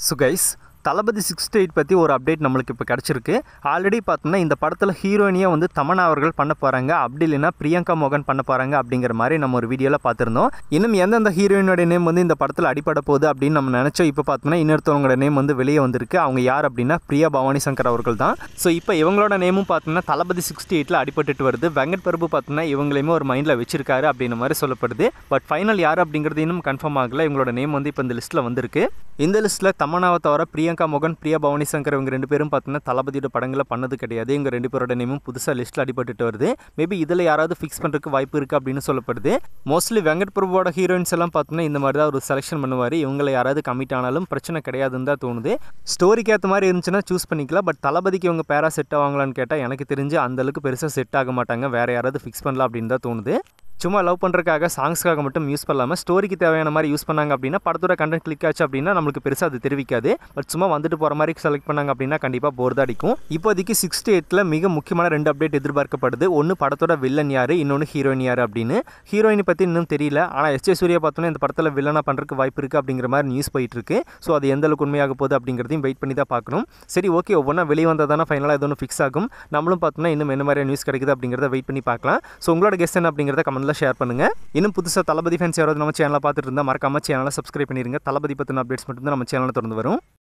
so guys Thalapathy sixty eight பற்றி ஒரு update நம்மளுக்கு இப்போ கிடச்சிருக்கு ஆல்ரெடி பார்த்தோம்னா இந்த படத்தில் ஹீரோயினியாக வந்து தமன்னா அவர்கள் பண்ண போகிறாங்க அப்படி இல்லைன்னா பிரியங்கா மோகன் பண்ண போகிறாங்க அப்படிங்கிற மாதிரி நம்ம ஒரு வீடியோவில் பார்த்துருந்தோம் இன்னும் எந்தெந்த ஹீரோயினோட நேம் வந்து இந்த படத்தில் அடிப்பட போகுது அப்படின்னு நம்ம நினச்சோம் இப்போ பார்த்தோம்னா இன்னொருத்தவங்களோட நேம் வந்து வெளியே வந்திருக்கு அவங்க யார் அப்படின்னா பிரியா பவானி சங்கர் அவர்கள் தான் ஸோ இப்போ இவங்களோட நேமும் பார்த்தோம்னா தளபதி சிக்ஸ்டி எயிட்டில் அடிபட்டுட்டு வருது வெங்கட் பிரபு பார்த்தோம்னா இவங்களையுமே ஒரு மைண்டில் வச்சிருக்காரு அப்படின்ற மாதிரி சொல்லப்படுது பட் ஃபைனல் யார் அப்படிங்கிறது இன்னும் கன்ஃபார்ம் ஆகல இவங்களோட நேம் வந்து இப்போ இந்த லிஸ்ட்டில் வந்திருக்கு இந்த லிஸ்ட்டில் தமன்னாவை தவிர பிரியங்கா மோகன் பிரியா பவானி சங்கர் இவங்க ரெண்டு பேரும் பார்த்தீங்கன்னா தளபதியோட படங்களை பண்ணது கிடையாது இவங்க ரெண்டு பேரோட நேமும் புதுசாக லிஸ்ட்டில் அடிபட்டுட்டு வருது மேபி இதில் யாராவது ஃபிக்ஸ் பண்ணுறதுக்கு வாய்ப்பு இருக்குது அப்படின்னு சொல்லப்படுது மோஸ்ட்லி வெங்கட் பிரபுவோட ஹீரோயின்ஸ் எல்லாம் பார்த்தீங்கன்னா இந்த மாதிரி தான் ஒரு செலெக்ஷன் பண்ணுவார் இவங்களை யாராவது கமிட் ஆனாலும் பிரச்சனை கிடையாதுன்னு தான் தோணுது ஸ்டோரிக்கு ஏற்ற மாதிரி இருந்துச்சுன்னா சூஸ் பண்ணிக்கலாம் பட் தளபதிக்கு இவங்க பேரா செட் ஆவாங்களான்னு கேட்டால் எனக்கு தெரிஞ்சு அந்த அளவுக்கு பெருசாக செட் ஆக மாட்டாங்க வேறு யாராவது ஃபிக்ஸ் பண்ணலாம் அப்படின்னு தான் தோணுது சும்மா லவ் பண்ணுறதுக்காக சாங்ஸ்க்காக மட்டும் யூஸ் பண்ணாமல் ஸ்டோரிக்கு தேவையான மாதிரி யூஸ் பண்ணாங்க அப்படின்னா படத்தோட கண்டென்ட் கிளிக் ஆச்சு அப்படின்னா நம்மளுக்கு பெருசாக அது தெரிவிக்காது பட் சும்மா வந்துட்டு போகிற மாதிரி செலக்ட் பண்ணாங்க அப்படின்னா கண்டிப்பாக போர் தான் அடிக்கும் இப்போதைக்கு சிக்ஸ்டி எயிட்டில் மிக முக்கியமான ரெண்டு அப்டேட் எதிர்பார்க்கப்படுது ஒன்று படத்தோட வில்லன் யார் இன்னொன்று ஹீரோயின் யார் அப்படின்னு ஹீரோயினை பற்றி இன்னும் தெரியல ஆனால் எஸ் ஜே சூர்யா பார்த்தோன்னா இந்த படத்தில் வில்லனாக பண்ணுறதுக்கு வாய்ப்பு இருக்குது அப்படிங்கிற மாதிரி நியூஸ் போயிட்டு இருக்கு ஸோ அது எந்த அளவுக்கு உண்மையாக போகுது அப்படிங்கிறதையும் வெயிட் பண்ணி தான் பார்க்கணும் சரி ஓகே ஒவ்வொன்றா வெளியே வந்தால் தானே ஃபைனலாக இது ஒன்று ஃபிக்ஸ் ஆகும் நம்மளும் பார்த்தோம்னா இன்னும் என்ன மாதிரி நியூஸ் கிடைக்குது அப்படிங்கிறத வெயிட் பண்ணி பார்க்கலாம் ஸோ உங்களோட கெஸ்ட் என்ன அப்படிங்கிறத கமெண்ட்டில் ஷேர் பண்ணுங்கள் இன்னும் புதுசாக தளபதி ஃபேன்ஸ் யாராவது நம்ம சேனலை பார்த்துட்டு இருந்தால் மறக்காம சேனலை சப்ஸ்கிரைப் பண்ணிருங்க தளபதி பற்றின அப்டேட்ஸ் மட்டும் தான் நம்ம சேனலில் திறந்து வரும்